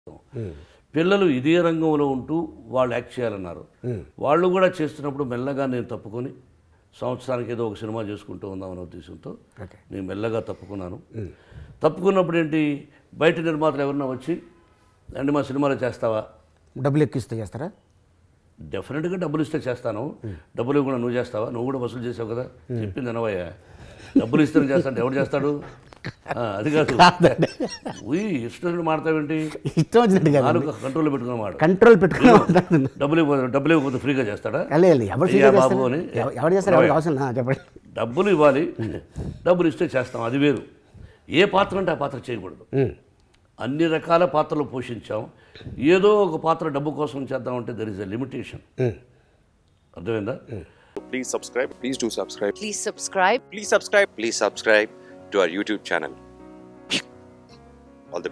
పిల్లలు ఇదే రంగంలో ఉంటూ వాళ్ళు యాక్ట్ చేయాలన్నారు వాళ్ళు కూడా చేస్తున్నప్పుడు మెల్లగా నేను తప్పుకొని సంవత్సరానికి ఏదో ఒక సినిమా చేసుకుంటూ ఉందామనే ఉద్దేశంతో ఓకే నేను మెల్లగా తప్పుకున్నాను తప్పుకున్నప్పుడు ఏంటి బయట నిర్మాతలు ఎవరన్నా వచ్చి అండి మా సినిమాలో చేస్తావా డబ్బులు ఎక్కిస్తే చేస్తారా డెఫినెట్గా డబ్బులు ఇస్తే చేస్తాను డబ్బులు ఇవ్వకుండా నువ్వు చేస్తావా నువ్వు కూడా వసూలు చేసావు కదా చెప్పింది అనవయ్య డబ్బులు ఇస్తే చేస్తాడు ఎవడు చేస్తాడు ఆ, అది కాదు ఉయ్ ఇష్టం మాడతావేంటి ఇష్టం వచ్చినట్టు కాదు నాలుగు కంట్రోల్లో పెట్టుకున్న మాట కంట్రోల్ పెట్టుకుని మాట్లాడుతున్నా. డబ్బులు ఇవ్వకపోతే డబ్బులు ఇవ్వకపోతే ఫ్రీగా చేస్తాడా లేదు, లేదు, ఎవరు అయ్యా ఫ్రీగా బాబు చేస్తారు? అని ఎవ- ఎవరు చేస్తారు ఎవరికి అవసరం లేదు. ఆ, చెప్పండి డబ్బులు ఇవ్వాలి డబ్బులు ఇస్తే చేస్తాం అది వేరు ఏ పాత్ర అంటే ఆ పాత్ర చేయకూడదు ఉమ్. అన్ని రకాల పాత్రలు పోషించాం ఏదో ఒక పాత్ర డబ్బు కోసం చేద్దామంటే there is a limitation um. అర్థమైందా Please subscribe. Please do subscribe. Please subscribe. Please subscribe. Please subscribe to our YouTube channel.